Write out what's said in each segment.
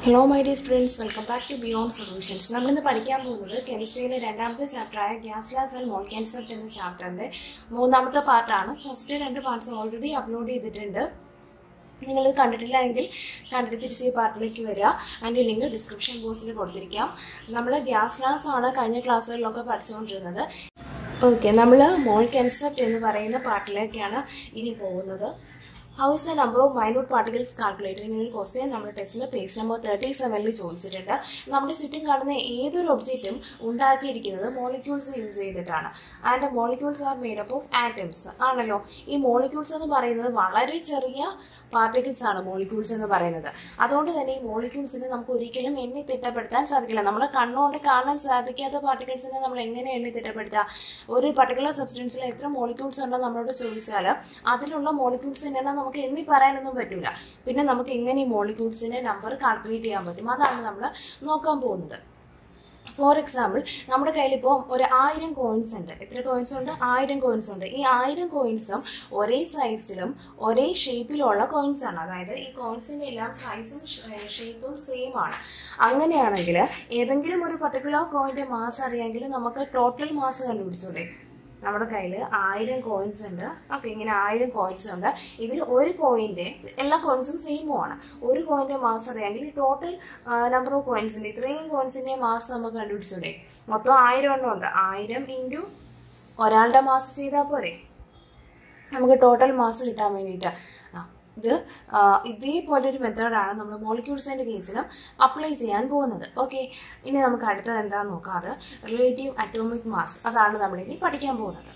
Hello my dear students welcome back to beyond solutions നമ്മളിന്ന് പഠിക്കാൻ പോകുന്നത് കെമിസ്ട്രിയിലെ രണ്ടാമത്തെ ചാപ്റ്ററായ gas laws and mole concept എന്ന ചാപ്റ്ററിൻ്റെ മൂന്നാമത്തെ പാർട്ടാണ് ഫസ്റ്റ് രണ്ട് പാർട്സ് ഓൾറെഡി അപ്ലോഡ് ചെയ്തിട്ടുണ്ട് നിങ്ങൾ കണ്ടിട്ടില്ല എങ്കിൽ കണ്ടിട്ട് തിരിച്ച് ഈ പാർട്ടിലേക്ക് വരിക അതിൻ്റെ ലിങ്ക് ഡിസ്ക്രിപ്ഷൻ ബോക്സിൽ കൊടുത്തിരിക്കാം നമ്മൾ ഗ്യാസ് ലാസ് ആണ് കഴിഞ്ഞ ക്ലാസ്സുകളിലൊക്കെ പഠിച്ചുകൊണ്ടിരുന്നത് ഓക്കെ നമ്മൾ മോൾ കൺസെപ്റ്റ് എന്ന് പറയുന്ന പാർട്ടിലേക്കാണ് ഇനി പോകുന്നത് how is the number of minute particles calculator ഇങ്ങനെ ഒരു ക്വസ്റ്റ്യൻ നമ്മുടെ ടെസ്റ്റിൽ പേജ് നമ്പർ തേർട്ടി സെവനിൽ ചോദിച്ചിട്ടുണ്ട് നമ്മുടെ ചുറ്റും കാണുന്ന ഏതൊരു ഒബ്ജക്റ്റും ഉണ്ടാക്കിയിരിക്കുന്നത് മോളിക്യൂൾസ് യൂസ് ചെയ്തിട്ടാണ് and molecules are made up of atoms ആണല്ലോ ഈ മോളിക്യൂൾസ് എന്ന് പറയുന്നത് വളരെ ചെറിയ പാർട്ടിക്കിൾസ് ആണ് മോളിക്യൂൾസ് എന്ന് പറയുന്നത് അതുകൊണ്ട് തന്നെ ഈ മോളിക്യൂൾസിനെ നമുക്ക് ഒരിക്കലും എണ്ണി തിട്ടപ്പെടുത്താൻ സാധിക്കില്ല നമ്മളെ കണ്ണുകൊണ്ട് കാണാൻ സാധിക്കാത്ത പാർട്ടിക്കിൾസിനെ നമ്മൾ എങ്ങനെ എണ്ണി തിട്ടപ്പെടുത്തുക ഒരു പർട്ടിക്കുലർ സബ്സ്റ്റൻസിൽ എത്ര മോളിക്യൂൾസ് ഉണ്ടോ നമ്മളോട് ചോദിച്ചാൽ അതിലുള്ള മോളിക്യൂൾസിനെ നമുക്ക് എണ്ണി പറയാനൊന്നും പറ്റില്ല പിന്നെ നമുക്ക് എങ്ങനെ ഈ മോളിക്യൂൾസിന്റെ നമ്പർ കാൽക്കുലേറ്റ് ചെയ്യാൻ പറ്റും അതാണ് നമ്മൾ നോക്കാൻ പോകുന്നത് ഫോർ എക്സാമ്പിൾ നമ്മുടെ കയ്യിൽ ഇപ്പോൾ ഒരു ആയിരം കോയിൻസ് ഉണ്ട് എത്ര കോയിൻസ് ഉണ്ട് ആയിരം കോയിൻസ് ഉണ്ട് ഈ ആയിരം കോയിൻസും ഒരേ സൈസിലും ഒരേ ഷേപ്പിലുള്ള കോയിൻസ് ആണ് അതായത് ഈ കോയിൻസിന്റെ എല്ലാം സൈസും ഷേപ്പും സെയിം ആണ് അങ്ങനെയാണെങ്കിൽ ഏതെങ്കിലും ഒരു പർട്ടിക്കുലർ കോയിന്റെ മാസ് അറിയാമെങ്കിൽ നമുക്ക് ടോട്ടൽ മാസ് കണ്ടുപിടിച്ചൂടെ നമ്മുടെ കയ്യിൽ ആയിരം കോയിൻസ് ഉണ്ട് ഓക്കെ ഇങ്ങനെ ആയിരം കോയിൻസ് ഉണ്ട് ഇതിൽ ഒരു കോയിൻ്റെ എല്ലാ കോയിൻസും സെയിമും ആണ് ഒരു കോയിൻ്റെ മാസ് അറിയാമെങ്കിൽ ടോട്ടൽ നമ്പർ ഓഫ് കോയിൻസിൻ്റെ ഇത്രയും കോയിൻസിൻ്റെ മാസ് നമുക്ക് കണ്ടുപിടിച്ചൂടെ മൊത്തം ആയിരം എണ്ണം ഉണ്ട് ആയിരം ഇൻറ്റു ഒരാളുടെ മാസ് ചെയ്താൽ പോരെ നമുക്ക് ടോട്ടൽ മാസ് കിട്ടാൻ വേണ്ടിയിട്ട് ആ ഇത് ഇതേപോലൊരു മെത്തേഡാണ് നമ്മൾ മോളിക്യൂൾസിൻ്റെ കേസിലും അപ്ലൈ ചെയ്യാൻ പോകുന്നത് ഓക്കെ ഇനി നമുക്ക് അടുത്തത് എന്താണെന്ന് നോക്കാം അത് റിലേറ്റീവ് അറ്റോമിക് മാസ് അതാണ് നമ്മളിനി പഠിക്കാൻ പോകുന്നത്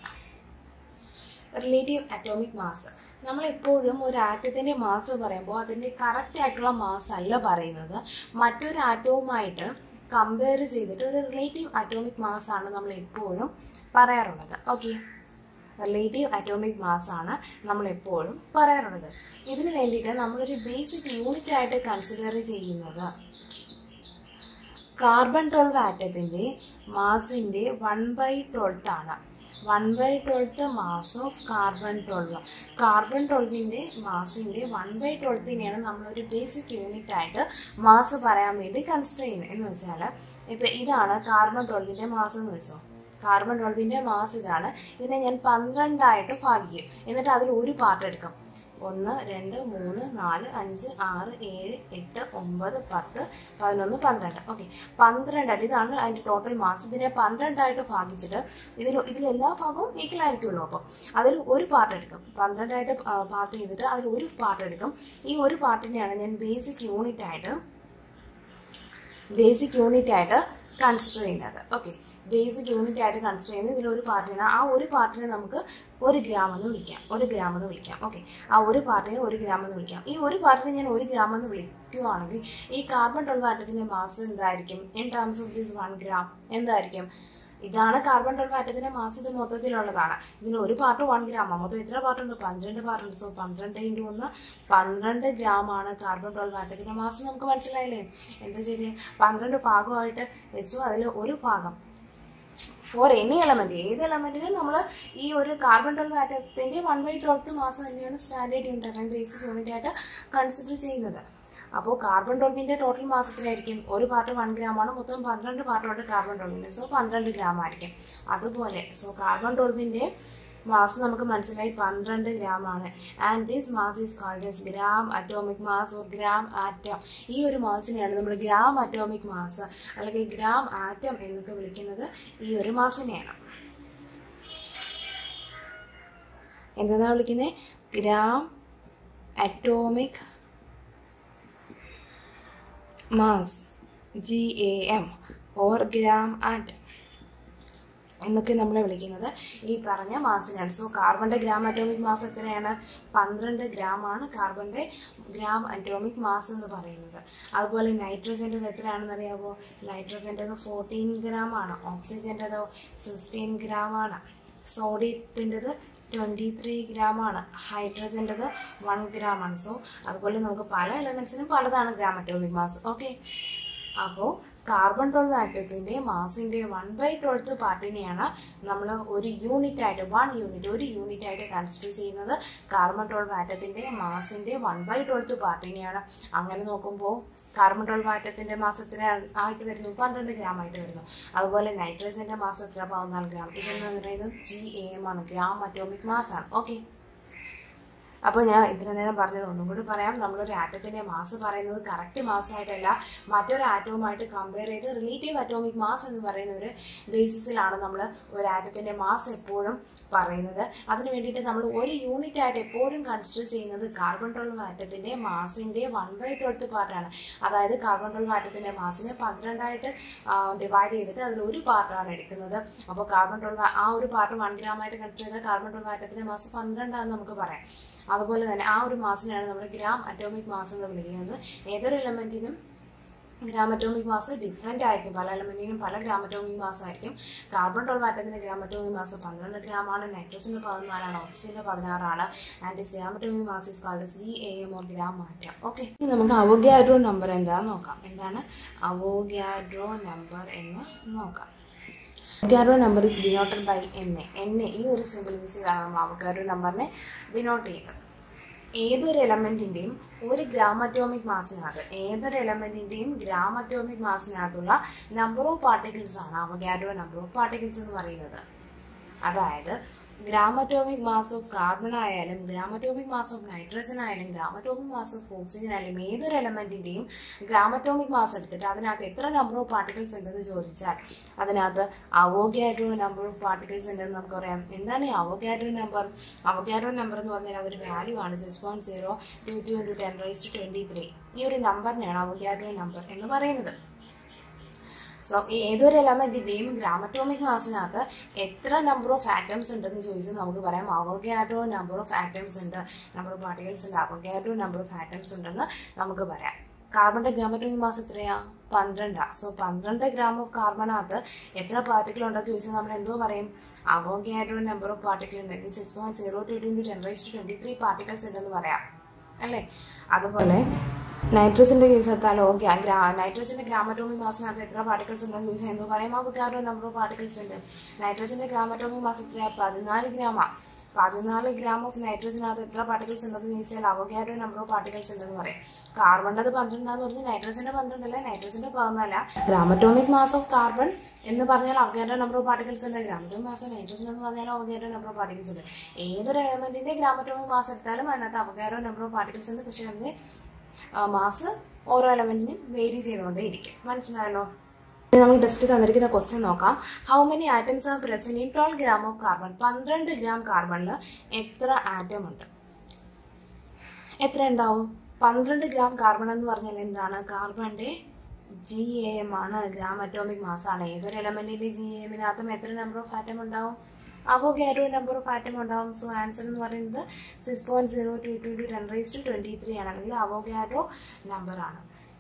റിലേറ്റീവ് അറ്റോമിക് മാസ് നമ്മൾ എപ്പോഴും ഒരു ആറ്റത്തിൻ്റെ മാസ് പറയുമ്പോൾ അതിൻ്റെ കറക്റ്റ് ആയിട്ടുള്ള മാസ് അല്ല പറയുന്നത് മറ്റൊരു ആറ്റവുമായിട്ട് കമ്പയർ ചെയ്തിട്ട് ഒരു റിലേറ്റീവ് അറ്റോമിക് മാസ് ആണ് നമ്മൾ എപ്പോഴും പറയാറുള്ളത് ഓക്കെ റിലേറ്റീവ് അറ്റോമിക് മാസ് ആണ് നമ്മൾ എപ്പോഴും പറയാറുള്ളത് ഇതിനു വേണ്ടിയിട്ട് നമ്മളൊരു ബേസിക് യൂണിറ്റ് ആയിട്ട് കൺസിഡർ ചെയ്യുന്നത് കാർബൺ ട്വൽവ് ആറ്റത്തിൻ്റെ മാസിൻ്റെ വൺ ബൈ ട്വൽത്ത് ആണ് one by twelfth mass of carbon twelve carbon ട്വൽവിൻ്റെ മാസിൻ്റെ വൺ ബൈ ട്വൽത്തിനെയാണ് നമ്മളൊരു ബേസിക് യൂണിറ്റ് ആയിട്ട് മാസ് പറയാൻ വേണ്ടി കൺസിഡർ ചെയ്യുന്നത് എന്ന് വെച്ചാൽ ഇപ്പം ഇതാണ് കാർബൺ ട്വൽവിൻ്റെ മാസ് എന്ന് വെച്ചോ കാർബൺ ട്വൽവിൻ്റെ മാസ് ഇതാണ് ഇതിനെ ഞാൻ പന്ത്രണ്ടായിട്ട് ഭാഗിക്കും എന്നിട്ട് അതിൽ ഒരു പാർട്ട് എടുക്കും ഒന്ന് രണ്ട് മൂന്ന് നാല് അഞ്ച് ആറ് ഏഴ് എട്ട് ഒമ്പത് പത്ത് പതിനൊന്ന് പന്ത്രണ്ട് ഓക്കെ പന്ത്രണ്ടായിട്ട് ഇതാണ് അതിൻ്റെ ടോട്ടൽ മാസ് ഇതിനെ പന്ത്രണ്ടായിട്ട് ഭാഗിച്ചിട്ട് ഇതിൽ ഇതിലെല്ലാ ഭാഗവും ഈക്വൽ ആയിരിക്കുമല്ലോ അപ്പോൾ അതിൽ ഒരു പാർട്ട് എടുക്കും പന്ത്രണ്ടായിട്ട് പാർട്ട് ചെയ്തിട്ട് അതിൽ ഒരു പാർട്ട് എടുക്കും ഈ ഒരു പാർട്ടിനെയാണ് ഞാൻ ബേസിക് യൂണിറ്റ് ആയിട്ട് ബേസിക് യൂണിറ്റ് ആയിട്ട് കൺസിഡർ ചെയ്യുന്നത് ഓക്കെ ബേസിക് യൂണിറ്റ് ആയിട്ട് കൺസിഡർ ചെയ്യുന്നത് ഇതിൽ ഒരു പാർട്ടിനെ ആ ഒരു പാർട്ടിനെ നമുക്ക് ഒരു ഗ്രാം എന്ന് വിളിക്കാം ഒരു ഗ്രാം എന്ന് വിളിക്കാം ഓക്കെ ആ ഒരു പാർട്ടിനെ ഒരു ഗ്രാം എന്ന് വിളിക്കാം ഈ ഒരു പാർട്ടിനെ ഞാൻ ഒരു ഗ്രാം എന്ന് വിളിക്കുകയാണെങ്കിൽ ഈ കാർബൺ ട്വൽവ് ആറ്റത്തിൻ്റെ മാസ് എന്തായിരിക്കും in terms of this one gram എന്തായിരിക്കും ഇതാണ് കാർബൺ ട്വൽവ് ആറ്റത്തിന്റെ മാസ് ഇത് മൊത്തത്തിലുള്ളതാണ് ഇതിന് ഒരു പാർട്ട് വൺ ഗ്രാമാണ് മൊത്തം എത്ര പാർട്ടുണ്ട് പന്ത്രണ്ട് പാർട്ടുണ്ട് സോ പന്ത്രണ്ട് ഇൻറ്റു ഒന്ന് പന്ത്രണ്ട് ഗ്രാമാണ് കാർബൺ ട്വൽവ് ആറ്റത്തിന്റെ മാസ് നമുക്ക് മനസ്സിലായില്ലേ എന്താ ചെയ്തേ പന്ത്രണ്ട് ഭാഗമായിട്ട് വെച്ചു അതിൽ ഒരു ഭാഗം ഫോർ എനി എലമെന്റ് ഏത് എലമെന്റിനും നമ്മൾ ഈ ഒരു കാർബൺ ട്വൽവ് ആറ്റത്തിന്റെ വൺ ബൈ ട്വൽത്ത് മാസം തന്നെയാണ് സ്റ്റാൻഡേർഡ് യൂണിറ്റ് അല്ലെങ്കിൽ ബേസിക് യൂണിറ്റ് ആയിട്ട് കൺസിഡർ ചെയ്യുന്നത് അപ്പോൾ കാർബൺ ട്വൽവിൻ്റെ ടോട്ടൽ മാസത്തിലായിരിക്കും ഒരു പാർട്ട് വൺ ഗ്രാം ആണ് മൊത്തം പന്ത്രണ്ട് പാർട്ടുണ്ട് കാർബൺ ട്വൽവിന് സോ പന്ത്രണ്ട് ഗ്രാം ആയിരിക്കും അതുപോലെ സോ കാർബൺ ട്വൽവിൻ്റെ മാസ് നമുക്ക് മനസ്സിലായി പന്ത്രണ്ട് ഗ്രാം ആണ് and this mass is called as gram atomic mass or gram atom ഈ ഒരു മാസിനെയാണ് നമ്മൾ ഗ്രാം അറ്റോമിക് മാസ് അല്ലെങ്കിൽ ഗ്രാം ആറ്റം എന്നൊക്കെ വിളിക്കുന്നത് ഈ ഒരു മാസിനെയാണ് എന്താ വിളിക്കുന്നത് gram atomic mass G A M or gram atom എന്നൊക്കെ നമ്മൾ വിളിക്കുന്നത് ഈ പറഞ്ഞ മാസിനാണ് സോ കാർബണിന്റെ ഗ്രാം അറ്റോമിക് മാസ് എത്രയാണ് പന്ത്രണ്ട് ഗ്രാം ആണ് കാർബണിന്റെ ഗ്രാം അറ്റോമിക് മാസ് എന്ന് പറയുന്നത് അതുപോലെ നൈട്രജൻ്റെത് എത്രയാണെന്ന് അറിയാമോ നൈട്രജൻ്റെത് ഫോർട്ടീൻ ഗ്രാം ആണ് ഓക്സിജൻ്റെതോ സിക്സ്റ്റീൻ ഗ്രാം ആണ് സോഡിയത്തിൻ്റെത് ട്വൻറ്റി ത്രീ ഗ്രാം ആണ് ഹൈഡ്രജൻ്റെത് വൺ ഗ്രാം ആണ് സോ അതുപോലെ നമുക്ക് പല എലമെൻസിനും പലതാണ് ഗ്രാം അറ്റോമിക് മാസ് ഓക്കെ അപ്പോൾ കാർബൺ ട്വൽവ് ആറ്റത്തിൻ്റെ മാസിൻ്റെ വൺ ബൈ ട്വൽത്ത് പാർട്ടിനെയാണ് നമ്മൾ ഒരു യൂണിറ്റ് ആയിട്ട് വൺ യൂണിറ്റ് ഒരു യൂണിറ്റ് ആയിട്ട് കൺസിഡർ ചെയ്യുന്നത് കാർബൺ ട്വൽവ് ആറ്റത്തിൻ്റെ മാസിൻ്റെ വൺ ബൈ ട്വൽത്ത് പാർട്ടിനെയാണ് അങ്ങനെ നോക്കുമ്പോൾ കാർബൺ ട്വൽവ് ആറ്റത്തിന്റെ മാസം എത്ര ആയിട്ട് വരുന്നു പന്ത്രണ്ട് ഗ്രാം ആയിട്ട് വരുന്നു അതുപോലെ നൈട്രജന്റെ മാസം എത്ര പതിനാല് ഗ്രാം ഇതെന്ന് പറയുന്നത് ജി എ എം ആണ് ഗ്രാം അറ്റോമിക് മാസ് ആണ് ഓക്കെ അപ്പോൾ ഞാൻ ഇത്ര നേരം പറഞ്ഞത് ഒന്നും കൂടി പറയാം നമ്മളൊരു ആറ്റത്തിന്റെ മാസ് പറയുന്നത് കറക്റ്റ് മാസമായിട്ടല്ല മറ്റൊരു ആറ്റവുമായിട്ട് കമ്പയർ ചെയ്ത് റിലേറ്റീവ് അറ്റോമിക് മാസ് എന്ന് പറയുന്ന ഒരു ബേസിസിലാണ് നമ്മൾ ഒരു ആറ്റത്തിന്റെ മാസ് എപ്പോഴും പറയുന്നത് അതിന് വേണ്ടിയിട്ട് നമ്മൾ ഒരു യൂണിറ്റ് ആയിട്ട് എപ്പോഴും കൺസിഡർ ചെയ്യുന്നത് കാർബൺ ട്വൽവ് ആറ്റത്തിന്റെ മാസിന്റെ വൺ ബൈ ട്വൽത്ത് പാർട്ടാണ് അതായത് കാർബൺ ട്വൽവ് ആറ്റത്തിന്റെ മാസിനെ പന്ത്രണ്ടായിട്ട് ഡിവൈഡ് ചെയ്തിട്ട് അതിൽ ഒരു പാർട്ടാണ് എടുക്കുന്നത് അപ്പോൾ കാർബൺ ട്വൽവ് ആ ഒരു പാർട്ട് വൺ ഗ്രാം ആയിട്ട് കൺസിഡർ ചെയ്താൽ കാർബൺ ട്വൽവ് ആറ്റത്തിന്റെ മാസ് പന്ത്രണ്ടാണെന്ന് നമുക്ക് പറയാം അതുപോലെ തന്നെ ആ ഒരു മാസിനാണ് നമ്മൾ ഗ്രാം അറ്റോമിക് മാസ് എന്ന് വിളിക്കുന്നത് ഏതൊരു എലമെന്റിനും ഗ്രാം അറ്റോമിക് മാസ് ഡിഫറെൻ്റ് ആയിരിക്കും പല എലമെന്റിനും പല ഗ്രാം അറ്റോമിക് മാസ് ആയിരിക്കും കാർബൺ ട്വൽവ് ആറ്റത്തിന്റെ ഗ്രാം അറ്റോമിക് മാസ് പന്ത്രണ്ട് ഗ്രാം ആണ് നൈട്രജന് പതിനാലാണ് ഓക്സിജന് പതിനാറാണ് and this gram atomic mass is called G A M or gram atom okay ഇനി നമുക്ക് അവോഗ്യാഡ്രോ നമ്പർ എന്താണെന്ന് നോക്കാം എന്താണ് അവോഗ്യാഡ്രോ നമ്പർ എന്ന് നോക്കാം Avogadro number is denoted by N A N A ഈ ഒരു സിമ്പിൾ യൂസ് ചെയ്താണ് നമ്മൾ അവോഗാഡ്രോ നമ്പറിനെ ഡിനോട്ട് ചെയ്യുന്നത് ഏതൊരു എലമെന്റിന്റെയും ഒരു ഗ്രാമറ്റോമിക് മാസിനകത്ത് ഏതൊരു എലമെന്റിന്റെയും ഗ്രാമറ്റോമിക് മാസിനകത്തുള്ള നമ്പർ ഓഫ് പാർട്ടിക്കിൾസ് ആണ് അവഗാഡ്രോ നമ്പർ ഓഫ് പാർട്ടിക്കിൾസ് എന്ന് പറയുന്നത് അതായത് ഗ്രാമറ്റോമിക് മാസ് ഓഫ് കാർബൺ ആയാലും ഗ്രാമറ്റോമിക് മാസ് ഓഫ് നൈട്രജൻ ആയാലും ഗ്രാമറ്റോമിക് മാസ് ഓഫ് ഓക്സിജൻ ആയാലും ഏതൊരു എലമെന്റിന്റെയും ഗ്രാമറ്റോമിക് മാസ് എടുത്തിട്ട് അതിനകത്ത് എത്ര നമ്പർ ഓഫ് പാർട്ടിക്കിൾസ് ഉണ്ടെന്ന് ചോദിച്ചാൽ അതിനകത്ത് അവോഗാഡ്രോ നമ്പർ ഓഫ് പാർട്ടിക്കിൾസ് ഉണ്ടെന്ന് നമുക്ക് പറയാം എന്താണ് ഈ അവോഗാഡ്രോ നമ്പർ അവോഗാഡ്രോ നമ്പർ എന്ന് പറഞ്ഞാൽ അതൊരു വാല്യൂ ആണ് six point zero two two into ten raise to twenty three ഈ ഒരു നമ്പറിനെയാണ് അവോഗാഡ്രോ നമ്പർ എന്ന് പറയുന്നത് സോ ഏതൊരു എലമെന്റിന്റെയും ഗ്രാമറ്റോമിക് മാസിനകത്ത് എത്ര നമ്പർ ഓഫ് ആറ്റംസ് ഉണ്ടെന്ന് ചോദിച്ചാൽ നമുക്ക് പറയാം അവഗാഡ്രോ നമ്പർ ഓഫ് ആറ്റംസ് ഉണ്ട് നമ്പർ ഓഫ് പാർട്ടികൾസ് ഉണ്ട് അവഗാഡ്രോ നമ്പർ ഓഫ് ആറ്റംസ് ഉണ്ടെന്ന് നമുക്ക് പറയാം കാർബണിന്റെ ഗ്രാമറ്റോമിക് മാസ് എത്രയാ പന്ത്രണ്ടാ സോ പന്ത്രണ്ട് ഗ്രാം ഓഫ് കാർബണകത്ത് എത്ര പാർട്ടിക്കിൾ ഉണ്ടെന്ന് ചോദിച്ചാൽ നമ്മൾ എന്തോ പറയും അവോഗാഡ്രോ നമ്പർ ഓഫ് പാർട്ടിക്കിൾ ഉണ്ട് six point zero two two ten raise to twenty three particles ഉണ്ടെന്ന് പറയാം അല്ലേ അതുപോലെ നൈട്രസിന്റെ കേസ് എടുത്താലോ നൈട്രസിന്റെ ഗ്രാമറ്റോമിക് മാസിനകത്ത് എത്ര പാർട്ടിക്കിൾസ് ഉണ്ടെന്ന് ചോദിച്ചാൽ എന്തോ പറയാം അവഗാഡ്രോ നമ്പർ ഓഫ് പാർട്ടിക്കിൾസ് ഉണ്ട് നൈട്രസിന്റെ ഗ്രാമറ്റോമിക് മാസ് എത്രയാ പതിനാല് ഗ്രാമാ പതിനാല് ഗ്രാം ഓഫ് നൈട്രജനകത്ത് എത്ര പാർട്ടിക്കിൾസ് ഉണ്ടെന്ന് ചോദിച്ചാൽ അവഗാഡ്രോ നമ്പർ ഓഫ് പാർട്ടിക്കിൾസ് ഉണ്ടെന്ന് പറയും കാർബണിന്റെ പന്ത്രണ്ടാന്ന് പറഞ്ഞാൽ നൈട്രജന്റെ പന്ത്രണ്ടല്ല നൈട്രജന്റെ പതിനാല ഗ്രാമറ്റോമിക് മാസ് ഓഫ് കാർബൺ എന്ന് പറഞ്ഞാൽ അവഗാഡ്രോ നമ്പർ ഓഫ് പാർട്ടിക്കിൾസ് ഉണ്ട് ഗ്രാമറ്റോമിക് മാസ് ഓഫ് നൈട്രജൻ എന്ന് പറഞ്ഞാൽ അവഗാഡ്രോ നമ്പർ ഓഫ് പാർട്ടിക്കിൾസ് ഉണ്ട് ഏതൊരു എലമെന്റിന്റെ ഗ്രാമറ്റോമിക് മാസ് എടുത്താലും അതിനകത്ത് അവഗാഡ്രോ നമ്പർ ഓഫ് പാർട്ടിക്കിൾസ് ഉണ്ട് പക്ഷെ അതിന് മാസ് ഓരോ എലമെന്റിനും വേരി ചെയ്തുകൊണ്ടേ ഇരിക്കും മനസ്സിലായല്ലോ നമുക്ക് ടെസ്റ്റ് തന്നിരിക്കുന്ന ക്വസ്റ്റ്യൻ നോക്കാം how many atoms are present in twelve gram of carbon പന്ത്രണ്ട് ഗ്രാം കാർബണിൽ എത്ര ആറ്റം ഉണ്ട് എത്ര ഉണ്ടാവും പന്ത്രണ്ട് ഗ്രാം കാർബൺ എന്ന് പറഞ്ഞാൽ എന്താണ് കാർബണിന്റെ ജി എ എം ആണ് ഗ്രാം അറ്റോമിക് മാസ് ആണ് ഏതൊരു എലമെന്റിന്റെ ജി എമ്മിനകത്തും എത്ര നമ്പർ ഓഫ് ആറ്റം ഉണ്ടാവും അവോഗാഡ്രോ നമ്പർ ഓഫ് ആറ്റം ഉണ്ടാവും സോ ആൻസർ എന്ന് പറയുന്നത് six point zero two two two ten raise to twenty three ആണ് അല്ലെങ്കിൽ അവോഗാഡ്രോ നമ്പർ ആണ്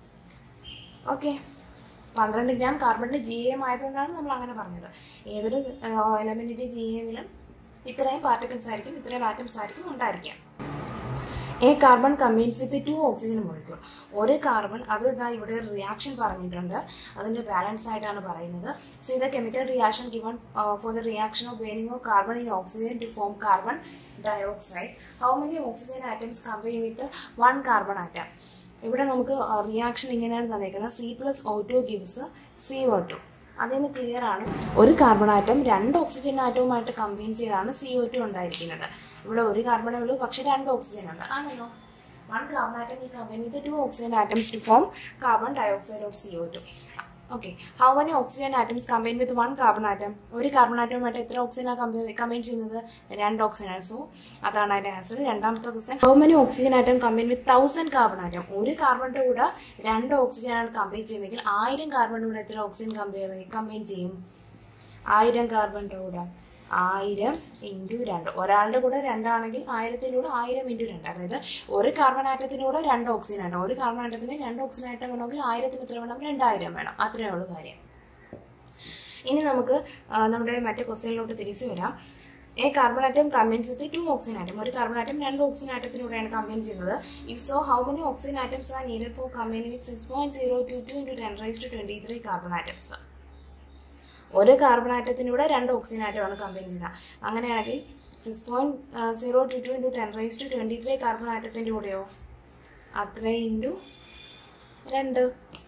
ഓക്കെ പന്ത്രണ്ട് ഗ്രാം കാർബണിന്റെ ജി എം ആയതുകൊണ്ടാണ് നമ്മൾ അങ്ങനെ പറഞ്ഞത് ഏതൊരു എലമെന്റിന്റെ ജി എമ്മിലും ഇത്രയും പാർട്ടിക്കിൾസ് ആയിരിക്കും ഇത്രയും ആറ്റംസ് ആയിരിക്കും ഉണ്ടായിരിക്കാം a carbon combines with two oxygen molecule ഒരു കാർബൺ അത് ഇതാ ഇവിടെ റിയാക്ഷൻ പറഞ്ഞിട്ടുണ്ട് അതിന്റെ ബാലൻസ് ആയിട്ടാണ് പറയുന്നത് സോ ഇത് chemical reaction given for the reaction of burning of carbon in oxygen to form carbon dioxide how many oxygen atoms combine with one carbon atom ഇവിടെ നമുക്ക് റിയാക്ഷൻ ഇങ്ങനെയാണ് തന്നേക്കുന്നത് C plus O two gives C O two അതിൽ നിന്ന് clear ആണ് ഒരു carbon atom രണ്ട് oxygen ആറ്റവുമായിട്ട് കമ്പൈൻ ചെയ്താണ് സി ഒ ടു ഉണ്ടായിരിക്കുന്നത് ഇവിടെ ഒരു കാർബണേ ഉള്ളൂ പക്ഷെ രണ്ട് ഓക്സിജൻ ഉണ്ട് ആണല്ലോ one carbon atom will combine with two oxygen atoms to form carbon dioxide of C O two okay how many oxygen atoms combine with one carbon atom ഒരു carbon ആറ്റവുമായിട്ട് എത്ര ഓക്സിജനാണ് കമ്പയർ കമ്പൈൻ ചെയ്യുന്നത് രണ്ട് oxygen so അതാണ് അതിന്റെ answer രണ്ടാമത്തെ ക്വസ്റ്റൻ how many oxygen atom combine with thousand carbon atom ഒരു കാർബണിന്റെ കൂടെ രണ്ട് ഓക്സിജൻ ആണ് കമ്പൈൻ ചെയ്യുന്നതെങ്കിൽ ആയിരം കാർബണിന്റെ കൂടെ എത്ര ഓക്സിജൻ കമ്പയർ കമ്പൈൻ ചെയ്യും ആയിരം കാർബണിന്റെ കൂടെ ആയിരം ഇൻറ്റു രണ്ട് ഒരാളുടെ കൂടെ രണ്ടാണെങ്കിൽ ആയിരത്തിൻ്റെ കൂടെ ആയിരം ഇൻറ്റു രണ്ട് അതായത് ഒരു കാർബൺ ആറ്റത്തിൻ്റെ കൂടെ രണ്ട് ഓക്സിജൻ ആണ് ഒരു കാർബൺ ആറ്റത്തിന് രണ്ട് ഓക്സിജൻ ആറ്റം വേണമെങ്കിൽ ആയിരത്തിന് എത്ര വേണം രണ്ടായിരം വേണം അത്രയേ ഉള്ളൂ കാര്യം ഇനി നമുക്ക് നമ്മുടെ മറ്റേ ക്വസ്റ്റ്യനിലോട്ട് തിരിച്ചു വരാം a carbon atom combines with two oxygen atom ഒരു കാർബൺ ആറ്റം രണ്ട് ഓക്സിജൻ ആറ്റത്തിലൂടെയാണ് കമ്പൈൻ ചെയ്യുന്നത് if so how many oxygen atoms are needed for combine with six point zero two two into ten raise to twenty three carbon atoms ഒരു carbon ആറ്റത്തിലൂടെ രണ്ട് oxygen ആറ്റമാണ് combine ചെയ്യുന്നത് അങ്ങനെയാണെങ്കിൽ six point zero two two into ten raise to twenty three carbon ആറ്റത്തിൻ്റെ കൂടെയോ അത്ര into രണ്ട്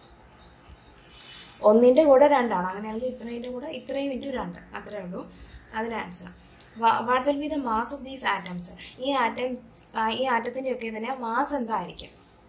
ഒന്നിൻ്റെ കൂടെ രണ്ടാണ് അങ്ങനെയാണെങ്കിൽ ഇത്രയും കൂടെ ഇത്രയും ഇൻറ്റു രണ്ട് അത്രേ ഉള്ളൂ അതിന് answer what will be the mass of these atoms ഈ ആറ്റം ഈ ആറ്റത്തിൻ്റെ ഒക്കെ തന്നെ മാസ് എന്തായിരിക്കും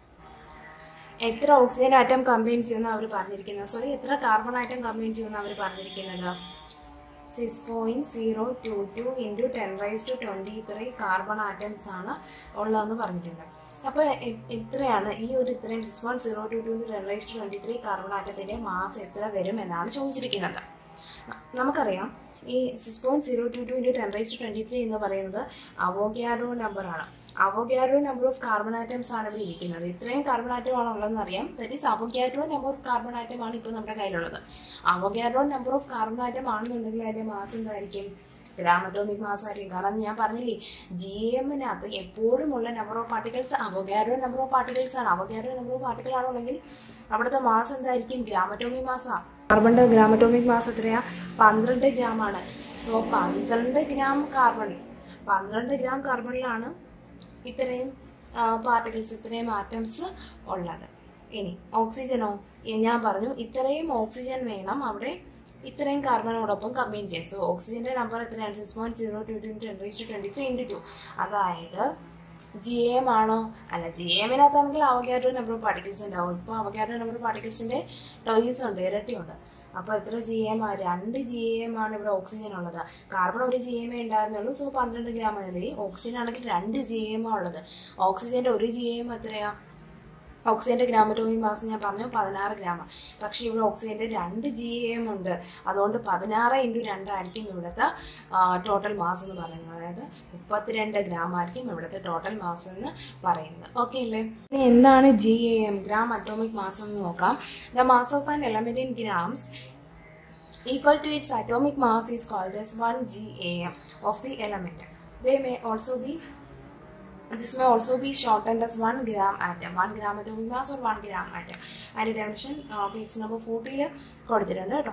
എത്ര ഓക്സിജൻ ആറ്റം കമ്പൈൻ ചെയ്യുന്ന അവർ പറഞ്ഞിരിക്കുന്നത് സോറി എത്ര കാർബൺ ആറ്റം കമ്പൈൻ ചെയ്യുന്ന അവർ പറഞ്ഞിരിക്കുന്നത് six point zero two two into ten raise to twenty three carbon atoms ആണ് ഉള്ളതെന്ന് പറഞ്ഞിട്ടുണ്ട് അപ്പോൾ ഇത്രയാണ് ഈ ഒരു ഇത്രയും six point zero two two ten raise to twenty three carbon ആറ്റത്തിൻ്റെ മാസ് എത്ര വരും എന്നാണ് ചോദിച്ചിരിക്കുന്നത് നമുക്കറിയാം ഈ six point zero two two into ten raise to twenty three എന്ന് പറയുന്നത് അവോഗ്യാരോ നമ്പറാണ് Avogadro number of carbon atoms ആണ് ഇവിടെ ഇരിക്കുന്നത് ഇത്രയും കാർബൺ ആറ്റം ആണ് ഉള്ളതെന്ന് അറിയാം that is Avogadro number of carbon atom ആണ് ഇപ്പോൾ നമ്മുടെ കയ്യിലുള്ളത് Avogadro number of carbon atom ആണെന്നുണ്ടെങ്കിൽ അതിൻ്റെ മാസ് എന്തായിരിക്കും ഗ്രാമറ്റോമിക് മാസ് ആയിരിക്കും കാരണം ഞാൻ പറഞ്ഞില്ലേ ജി എമ്മിനകത്ത് എപ്പോഴും ഉള്ള number of particles Avogadro number of particles ആണ് അവോഗ്യാരോ നമ്പർ ഓഫ് പാർട്ടിക്കിൾ ആണെന്നുണ്ടെങ്കിൽ അവിടുത്തെ മാസ് എന്തായിരിക്കും ഗ്രാമറ്റോമിക് മാസാണ് കാർബണിന്റെ ഗ്രാമറ്റോമിക് മാസ് എത്രയാ പന്ത്രണ്ട് ഗ്രാം ആണ് സോ പന്ത്രണ്ട് ഗ്രാം കാർബൺ പന്ത്രണ്ട് ഗ്രാം കാർബണിലാണ് ഇത്രയും പാർട്ടിക്കിൾസ് ഇത്രയും ആറ്റംസ് ഉള്ളത് ഇനി ഓക്സിജനോ ഞാൻ പറഞ്ഞു ഇത്രയും ഓക്സിജൻ വേണം അവിടെ ഇത്രയും കാർബണോടൊപ്പം കമ്പൈൻ ചെയ്യാം സോ ഓക്സിജന്റെ നമ്പർ എത്രയാണ് six point zero two two ten raise to twenty three into two അതായത് ജി എം ആണോ അല്ല ജി എമ്മിനകത്താണെങ്കിൽ അവഗാരോ നമ്പർ ഓഫ് പാർട്ടിക്കിൾസ് ഉണ്ടാവും ഇപ്പോൾ അവഗാരോ നമ്പർ ഓഫ് പാർട്ടിക്കിൾസിന്റെ ടോയ്സ് ഉണ്ട് ഇരട്ടിയുണ്ട് അപ്പോൾ എത്ര ജി എം ആ രണ്ട് ജി എം ആണ് ഇവിടെ ഓക്സിജൻ ഉള്ളത് കാർബൺ ഒരു ജി എം ഉണ്ടായിരുന്നുള്ളൂ സോ പന്ത്രണ്ട് ഗ്രാം മതി ഓക്സിജൻ ആണെങ്കിൽ രണ്ട് ജി എം ആ ഉള്ളത് ഓക്സിജന്റെ ഒരു ജി എം എത്രയാ ഓക്സിജന്റെ ഗ്രാമറ്റോമിക് മാസ് ഞാൻ പറഞ്ഞു പതിനാറ് ഗ്രാം പക്ഷേ ഇവിടെ ഓക്സിജന്റെ രണ്ട് ജി എം ഉണ്ട് അതുകൊണ്ട് പതിനാറ് ഇൻറ്റു രണ്ടായിരിക്കും ഇവിടുത്തെ ടോട്ടൽ മാസ് എന്ന് പറയുന്നത് അതായത് മുപ്പത്തിരണ്ട് ഗ്രാം ആയിരിക്കും ഇവിടുത്തെ ടോട്ടൽ മാസ് എന്ന് പറയുന്നത് ഓക്കെ അല്ലേ ഇനി എന്താണ് G A M gram atomic mass എന്ന് നോക്കാം the mass of an element in grams equal to its atomic mass is called as 1 GAM of the element. They may also be this may also be shortened as 1 gram atom 1 gram atomic mass or 1 gram atom അതിൻ്റെ definition page number ഫോർട്ടിയിൽ കൊടുത്തിട്ടുണ്ട് കേട്ടോ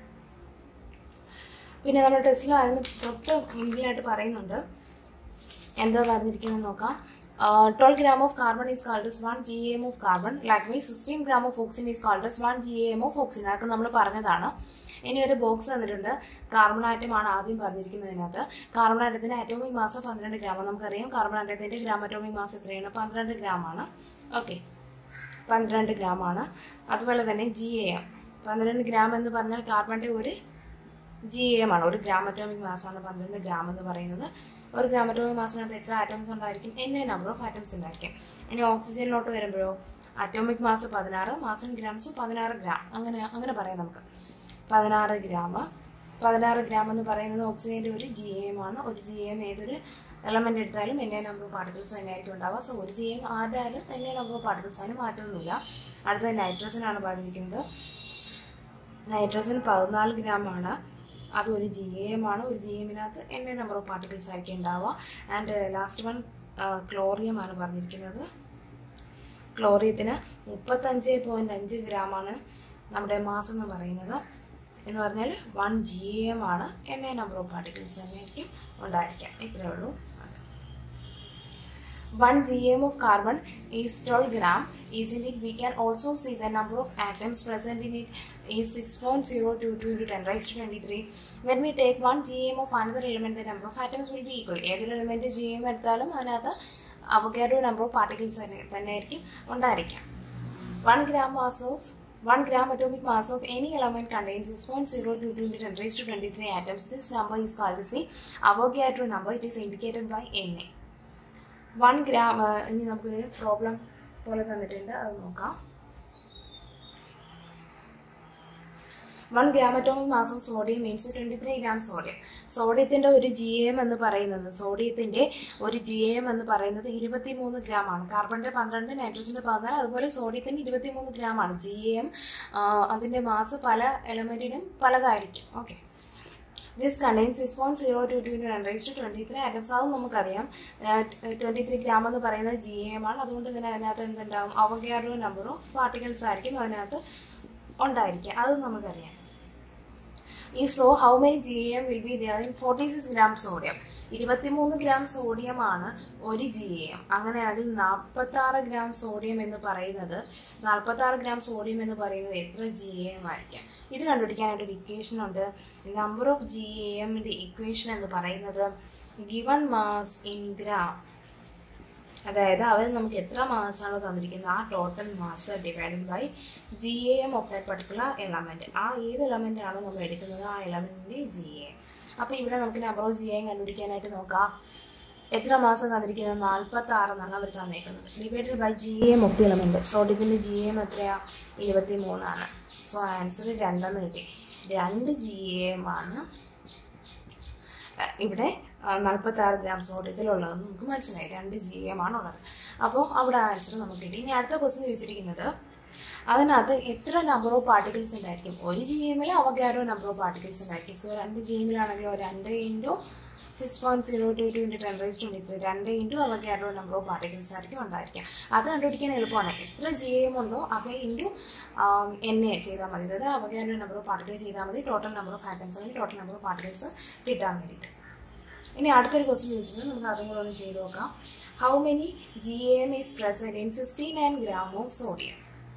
പിന്നെ നമ്മുടെ ടെസ്റ്റിൽ അതിന് തൊട്ട് മുമ്പിലായിട്ട് പറയുന്നുണ്ട് എന്താ പറഞ്ഞിരിക്കുന്നത് നോക്കാം twelve gram of carbon is called as one G M of carbon like me sixteen gram of oxygen is called as one G M of oxygen അതൊക്കെ നമ്മൾ പറഞ്ഞതാണ് ഇനി ഒരു ബോക്സ് തന്നിട്ടുണ്ട് കാർബൺ ആറ്റം ആണ് ആദ്യം പറഞ്ഞിരിക്കുന്നതിനകത്ത് കാർബൺ ആറ്റത്തിന്റെ അറ്റോമിക് മാസ് പന്ത്രണ്ട് ഗ്രാം നമുക്കറിയാം കാർബൺ ആറ്റത്തിന്റെ ഗ്രാം അറ്റോമിക് മാസ് എത്രയാണ് പന്ത്രണ്ട് ഗ്രാം ആണ് ഓക്കെ പന്ത്രണ്ട് ഗ്രാം ആണ് അതുപോലെ തന്നെ ജി എ എം പന്ത്രണ്ട് ഗ്രാം എന്ന് പറഞ്ഞാൽ കാർബണിന്റെ ഒരു ജി എം ആണ് ഒരു ഗ്രാം അറ്റോമിക് മാസ് ആണ് പന്ത്രണ്ട് ഗ്രാം എന്ന് പറയുന്നത് ഒരു ഗ്രാം അറ്റോമിക് മാസിനകത്ത് എത്ര ആറ്റംസ് ഉണ്ടായിരിക്കും N A number of atoms ഉണ്ടായിരിക്കും ഇനി ഓക്സിജനിലോട്ട് വരുമ്പോഴോ അറ്റോമിക് മാസ് പതിനാറ് മാസ് ഇൻ ഗ്രാംസ് പതിനാറ് ഗ്രാം അങ്ങനെ അങ്ങനെ പറയാം നമുക്ക് പതിനാറ് ഗ്രാം പതിനാറ് ഗ്രാം എന്ന് പറയുന്നത് ഓക്സിജന്റെ ഒരു ജി എം ആണ് ഒരു ജി എം ഏതൊരു എലമെന്റ് എടുത്താലും N A number of particles തന്നെയായിരിക്കും ഉണ്ടാവുക സോ ഒരു ജി എം ആരായാലും N A number of particles അതിന് മാറ്റമൊന്നുമില്ല അടുത്തത് നൈട്രജൻ ആണ് പറഞ്ഞിരിക്കുന്നത് നൈട്രജൻ പതിനാല് ഗ്രാം ആണ് അത് ഒരു ജി എം ആണ് ഒരു ജി എമ്മിനകത്ത് N A number of particles ആയിരിക്കും ഉണ്ടാവുക ആൻഡ് ലാസ്റ്റ് വൺ ക്ലോറിയം ആണ് പറഞ്ഞിരിക്കുന്നത് ക്ലോറിയത്തിന് മുപ്പത്തഞ്ച് പോയിന്റ് അഞ്ച് ഗ്രാം ആണ് നമ്മുടെ മാസ് എന്ന് പറയുന്നത് എന്ന് പറഞ്ഞാൽ വൺ ജി എം ആണ് N A number of particles തന്നെയായിരിക്കും ഉണ്ടായിരിക്കാം ഇത്രയേ ഉള്ളൂ One GM of carbon is 12 gram. Is in it, we can also see the number of atoms present in it is 6.022 into 10 raised to 23. When we take one GM of another element, the number of atoms will be equal. ഏതൊരു element G M എടുത്താലും അതിനകത്ത് Avogadro number of particles തന്നെ ആയിരിക്കും ഉണ്ടായിരിക്കാം one gram mass of One gram atomic mass of any element contains 6.022 into 10 raised to 23 atoms. This number is called as the Avogadro number. It is indicated by Na. One gram ഇനി നമുക്കൊരു problem പോലെ തന്നിട്ടുണ്ട് അത് നോക്കാം one gram atomic mass of sodium means twenty three gram sodium സോഡിയത്തിന്റെ ഒരു G M എന്ന് പറയുന്നത് സോഡിയത്തിന്റെ ഒരു ജി എം എന്ന് പറയുന്നത് ഇരുപത്തി മൂന്ന് ഗ്രാം ആണ് കാർബണിന്റെ പന്ത്രണ്ട് നൈട്രജന്റെ പതിനാല് അതുപോലെ സോഡിയത്തിന് ഇരുപത്തി മൂന്ന് ഗ്രാം ആണ് ജി എം അതിന്റെ മാസ് പല എലമെന്റിനും പലതായിരിക്കും okay this contain six point zero two two run rise to twenty three atoms അത് നമുക്കറിയാം ട്വന്റി ത്രീ ഗ്രാം എന്ന് പറയുന്നത് ജി എം ആണ് അതുകൊണ്ട് തന്നെ അതിനകത്ത് എന്തുണ്ടാവും അവഗാരോ നമ്പർ ഓഫ് പാർട്ടിക്കിൾസ് ആയിരിക്കും അതിനകത്ത് ഉണ്ടായിരിക്കുക അത് നമുക്കറിയാം ഈ so how many G M will be there in forty six gram sodium ഇരുപത്തിമൂന്ന് ഗ്രാം സോഡിയമാണ് ഒരു ജി എം അങ്ങനെയാണെങ്കിൽ നാൽപ്പത്തി ആറ് ഗ്രാം സോഡിയം എന്ന് പറയുന്നത് നാൽപ്പത്തി ആറ് ഗ്രാം സോഡിയം എന്ന് പറയുന്നത് എത്ര ജി എം ആയിരിക്കാം ഇത് കണ്ടുപിടിക്കാനായിട്ട് ഒരു ഇക്വേഷൻ ഉണ്ട് നമ്പർ ഓഫ് ജി എമ്മിൻ്റെ ഇക്വേഷൻ എന്ന് പറയുന്നത് ഗിവൺ മാസ് ഇൻ ഗ്രാം അതായത് അവർ നമുക്ക് എത്ര മാസമാണോ തന്നിരിക്കുന്നത് ആ total mass divided by G A M of that particular element ആ ഏത് എലമെൻ്റ് ആണോ നമ്മൾ എടുക്കുന്നത് ആ എലമെൻറ്റിൻ്റെ ജി എ അപ്പോൾ ഇവിടെ നമുക്ക് നമ്പർ ഓഫ് ജി എം കണ്ടുപിടിക്കാനായിട്ട് നോക്കാം എത്ര മാസം തന്നിരിക്കുന്നത് നാൽപ്പത്തി ആറ് എന്നാണ് അവർ തന്നേക്കുന്നത് divided by G M of the element സോഡിയത്തിൻ്റെ ജി എം എത്രയാ ഇരുപത്തി മൂന്നാണ് സോ ആൻസർ രണ്ടെന്ന് കിട്ടി രണ്ട് ജി എം ആണ് ഇവിടെ നാൽപ്പത്തി ആറ് ഗ്രാം സോഡിയത്തിലുള്ളതെന്ന് നമുക്ക് മനസ്സിലായി രണ്ട് ജി എം ആണുള്ളത് അപ്പോൾ അവിടെ ആൻസർ നമുക്ക് കിട്ടി ഇനി അടുത്ത ക്വസ്റ്റ്യൻ ചോദിച്ചിരിക്കുന്നത് അതിനകത്ത് എത്ര നമ്പർ ഓഫ് പാർട്ടിക്കിൾസ് ഉണ്ടായിരിക്കും ഒരു ജി എമ്മിൽ അവഗാരോ നമ്പർ ഓഫ് പാർട്ടിക്കിൾസ് ഉണ്ടായിരിക്കും സോ രണ്ട് ജി എമ്മിലാണെങ്കിലോ രണ്ട് into six point zero two two into ten raise twenty three രണ്ട് into Avogadro number of particles ആയിരിക്കും ഉണ്ടായിരിക്കുക അത് കണ്ടുപിടിക്കാൻ എളുപ്പമാണ് എത്ര ജി എം ഉണ്ടോ അത് ഇൻറ്റു എൻ എ ചെയ്താൽ മതി അതായത് അവഗാരോ നമ്പർ ഓഫ് പാർട്ടിക്കിൾസ് ചെയ്താൽ മതി ടോട്ടൽ നമ്പർ ഓഫ് ആറ്റംസ് അല്ലെങ്കിൽ ടോട്ടൽ നമ്പർ ഓഫ് പാർട്ടിക്കിൾസ് കിട്ടാൻ വേണ്ടിയിട്ട് ഇനി അടുത്തൊരു ക്വസ്റ്റ്യൻ ചോദിച്ചിട്ട് നമുക്ക് അതും കൂടെ ഒന്ന് ചെയ്ത് നോക്കാം how many G M is present in sixty nine gram of sodium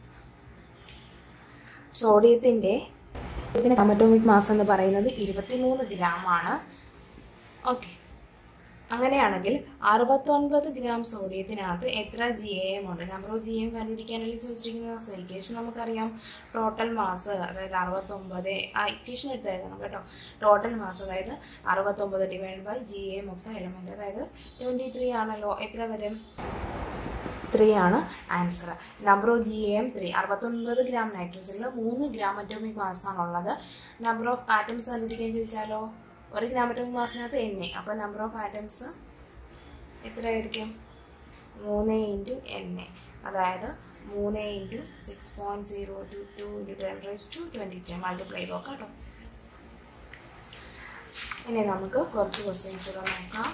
സോഡിയത്തിൻ്റെ ഇതിന് അമറ്റോമിക് മാസ് എന്ന് പറയുന്നത് ഇരുപത്തിമൂന്ന് ഗ്രാം ആണ് ഓക്കെ അങ്ങനെയാണെങ്കിൽ അറുപത്തൊൻപത് ഗ്രാം സോഡിയത്തിനകത്ത് എത്ര ജി എം ഉണ്ട് നമ്പർ ഓഫ് ജി എം കണ്ടുപിടിക്കാനല്ലേ ചോദിച്ചിരിക്കുന്നത് സോ ഇക്വേഷൻ നമുക്കറിയാം ടോട്ടൽ മാസ് അതായത് അറുപത്തൊമ്പത് ആ ഇക്വേഷൻ എടുത്ത് എഴുതണം കേട്ടോ ടോട്ടൽ മാസ് അതായത് അറുപത്തൊമ്പത് divide by G M of the element അതായത് ട്വൻറ്റി ത്രീ ആണല്ലോ എത്ര വരും ത്രീ ആണ് answer number of G M three അറുപത്തൊൻപത് ഗ്രാം നൈട്രജനിൽ മൂന്ന് ഗ്രാം അറ്റോമിക് മാസ് ആണുള്ളത് നമ്പർ ഓഫ് ആറ്റംസ് കണ്ടുപിടിക്കാൻ ചോദിച്ചാലോ ഒരു ഗ്രാം അറ്റോമിക് മാസിനകത്ത് എണ്ണ അപ്പോൾ നമ്പർ ഓഫ് ആറ്റംസ് എത്രയായിരിക്കും മൂന്ന് ഇൻറ്റു എണ്ണ അതായത് മൂന്ന് into six point zero two two into ten raise to twenty three multiply ചെയ്ത് നോക്കാം കേട്ടോ ഇനി നമുക്ക് കുറച്ച് ക്വസ്റ്റ്യൻസ് കൂടെ നോക്കാം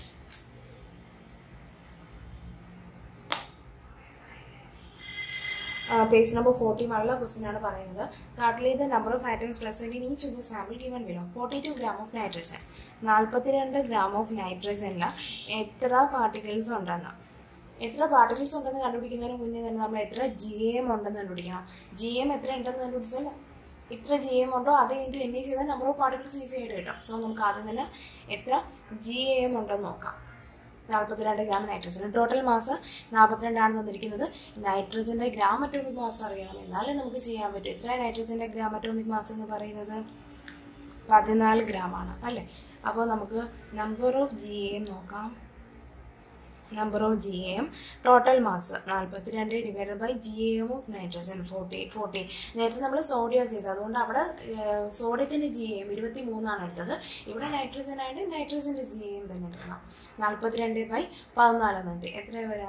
പേജ് നമ്പർ ഫോർട്ടി വണ്ണിലെ ക്വസ്റ്റ്യൻ ആണ് പറയുന്നത് calculate the number of atoms present in each of the sample given below forty two gram of nitrogen നാൽപ്പത്തിരണ്ട് ഗ്രാം ഓഫ് നൈട്രജനിൽ എത്ര പാർട്ടിക്കിൾസ് ഉണ്ടെന്ന് എത്ര പാർട്ടിക്കിൾസ് ഉണ്ടെന്ന് കണ്ടുപിടിക്കുന്നതിന് മുന്നേ തന്നെ നമ്മൾ എത്ര ജി എം ഉണ്ടെന്ന് കണ്ടുപിടിക്കണം ജി എം എത്ര ഉണ്ടെന്ന് കണ്ടുപിടിച്ചാൽ ഇത്ര ജി എം ഉണ്ടോ അത് ഇൻറ്റു എൻ ചെയ്താൽ നമ്പർ ഓഫ് പാർട്ടിക്കിൾസ് ഈസി ആയിട്ട് കിട്ടും സോ നമുക്ക് ആദ്യം തന്നെ എത്ര ജി എം ഉണ്ടെന്ന് നോക്കാം നാൽപ്പത്തിരണ്ട് ഗ്രാം നൈട്രജൻ ടോട്ടൽ മാസ് നാൽപ്പത്തിരണ്ടാണ് തന്നിരിക്കുന്നത് നൈട്രജന്റെ ഗ്രാം അറ്റോമിക് മാസ് അറിയണം എന്നാലേ നമുക്ക് ചെയ്യാൻ പറ്റും എത്ര നൈട്രജന്റെ ഗ്രാം അറ്റോമിക് മാസ് എന്ന് പറയുന്നത് പതിനാല് ഗ്രാം ആണ് അല്ലേ അപ്പോൾ നമുക്ക് നമ്പർ ഓഫ് ജി എം നോക്കാം number of G M total mass നാൽപ്പത്തിരണ്ട് divide by G M of nitrogen forty forty നേരത്തെ നമ്മൾ സോഡിയം ചെയ്തത് അതുകൊണ്ട് അവിടെ സോഡിയത്തിൻ്റെ ജി എം ഇരുപത്തി മൂന്നാണ് എടുത്തത് ഇവിടെ നൈട്രജൻ ആയിട്ട് നൈട്രജൻ്റെ ജി എം തന്നെ എടുക്കണം നാൽപ്പത്തിരണ്ട് ബൈ പതിനാലെന്നുണ്ട് എത്ര വരാ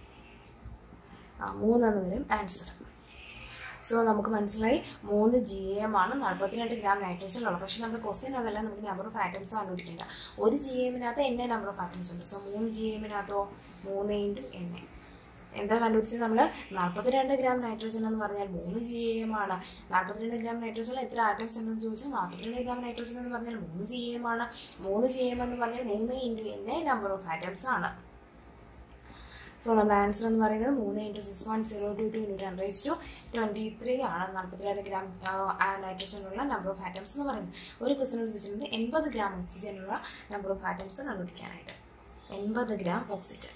ആ മൂന്നെന്ന് വരും ആൻസർ സോ നമുക്ക് മനസ്സിലായി മൂന്ന് ജി എം ആണ് നാൽപ്പത്തിരണ്ട് ഗ്രാം നൈട്രജൻ ഉള്ളത് പക്ഷേ നമ്മുടെ ക്വസ്റ്റ്യൻ അതല്ല നമുക്ക് നമ്പർ ഓഫ് ആറ്റംസ് കണ്ടുപിടിക്കേണ്ട ഒരു ജി എമ്മിനകത്ത് എന്നെ നമ്പർ ഓഫ് ആറ്റംസ് ഉണ്ട് സോ മൂന്ന് ജി എമ്മിനകത്തോ മൂന്ന് ഇൻറ്റു എൻ എന്താ കണ്ടുപിടിച്ചത് നമ്മൾ നാൽപ്പത്തിരണ്ട് ഗ്രാം നൈട്രജൻ എന്ന് പറഞ്ഞാൽ മൂന്ന് ജി എം ആണ് നാൽപ്പത്തിരണ്ട് ഗ്രാം നൈട്രജനിൽ എത്ര ആറ്റംസ് ഉണ്ടെന്ന് ചോദിച്ചാൽ നാൽപ്പത്തിരണ്ട് ഗ്രാം നൈട്രജൻ എന്ന് പറഞ്ഞാൽ മൂന്ന് ജി എം ആണ് മൂന്ന് ജി എം എന്ന് പറഞ്ഞാൽ മൂന്ന് into N number of atoms ആണ് സോ നമ്മുടെ ആൻസർ എന്ന് പറയുന്നത് മൂന്ന് into six point zero two two into ten raise to twenty three ആണ് നാൽപ്പത്തിരണ്ട് ഗ്രാം നൈട്രജനുള്ള നമ്പർ ഓഫ് ആറ്റംസ് എന്ന് പറയുന്നത് ഒരു ക്വസ്റ്റിനോട് ചോദിച്ചിട്ടുണ്ട് എൺപത് ഗ്രാം ഓക്സിജനുള്ള നമ്പർ ഓഫ് ആറ്റംസ് കണ്ടുപിടിക്കാനായിട്ട് എൺപത് ഗ്രാം ഓക്സിജൻ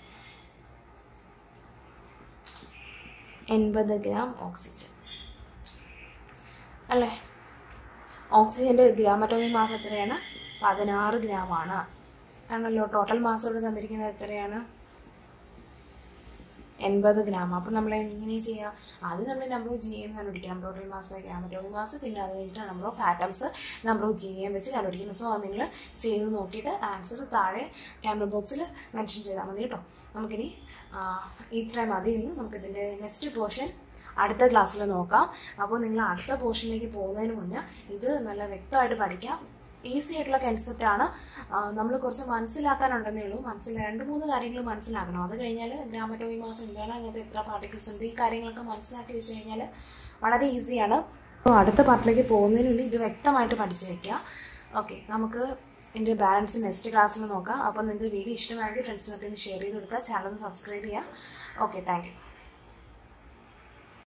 എൺപത് ഗ്രാം ഓക്സിജൻ അല്ലേ ഓക്സിജൻ്റെ ഗ്രാം അറ്റോമിക് മാസ് എത്രയാണ് പതിനാറ് ഗ്രാം ആണ് ആണല്ലോ ടോട്ടൽ മാസ് ഇവിടെ തന്നിരിക്കുന്നത് എത്രയാണ് എൺപത് ഗ്രാം അപ്പം നമ്മൾ എങ്ങനെ ചെയ്യുക ആദ്യം നമ്മൾ നമ്പർ ഓഫ് ജി എം കണ്ടുപിടിക്കണം total mass by gram atomic mass പിന്നെ അത് കഴിഞ്ഞിട്ട് number of atoms number of G M വെച്ച് കണ്ടുപിടിക്കണം സോ അത് നിങ്ങൾ ചെയ്ത് നോക്കിയിട്ട് ആൻസർ താഴെ ക്യാമറ ബോക്സിൽ മെൻഷൻ ചെയ്താൽ മതി കേട്ടോ നമുക്കിനി ഇത്രയും മതി ഇന്ന് നമുക്കിതിൻ്റെ നെക്സ്റ്റ് പോർഷൻ അടുത്ത ക്ലാസ്സിൽ നോക്കാം അപ്പോൾ നിങ്ങൾ അടുത്ത പോർഷനിലേക്ക് പോകുന്നതിന് മുന്നേ ഇത് നല്ല വ്യക്തമായിട്ട് പഠിക്കാം ഈസി ആയിട്ടുള്ള കൺസെപ്റ്റ് ആണ് നമ്മൾ കുറച്ച് മനസ്സിലാക്കാനുണ്ടെന്നേ ഉള്ളൂ മനസ്സിൽ രണ്ട് മൂന്ന് കാര്യങ്ങൾ മനസ്സിലാക്കണം അത് കഴിഞ്ഞാൽ ഗ്രാമറ്റോമി മാസം എന്താണ് അങ്ങനത്തെ എത്ര പാർട്ടിക്കിൾസ് ഉണ്ട് ഈ കാര്യങ്ങളൊക്കെ മനസ്സിലാക്കി വെച്ച് കഴിഞ്ഞാൽ വളരെ ഈസിയാണ് അപ്പോൾ അടുത്ത പാർട്ടിലേക്ക് പോകുന്നതിനുള്ളിൽ ഇത് വ്യക്തമായിട്ട് പഠിച്ചു വെക്കുക ഓക്കെ നമുക്ക് ഇതിൻ്റെ ബാലൻസ് നെക്സ്റ്റ് ക്ലാസ്സിൽ നോക്കാം അപ്പോൾ നിങ്ങൾക്ക് വീഡിയോ ഇഷ്ടമായെങ്കിൽ ഫ്രണ്ട്സിനൊക്കെ ഒന്ന് ഷെയർ ചെയ്ത് കൊടുക്കുക ചാനൽ ഒന്ന് സബ്സ്ക്രൈബ് ചെയ്യുക ഓക്കെ താങ്ക് യു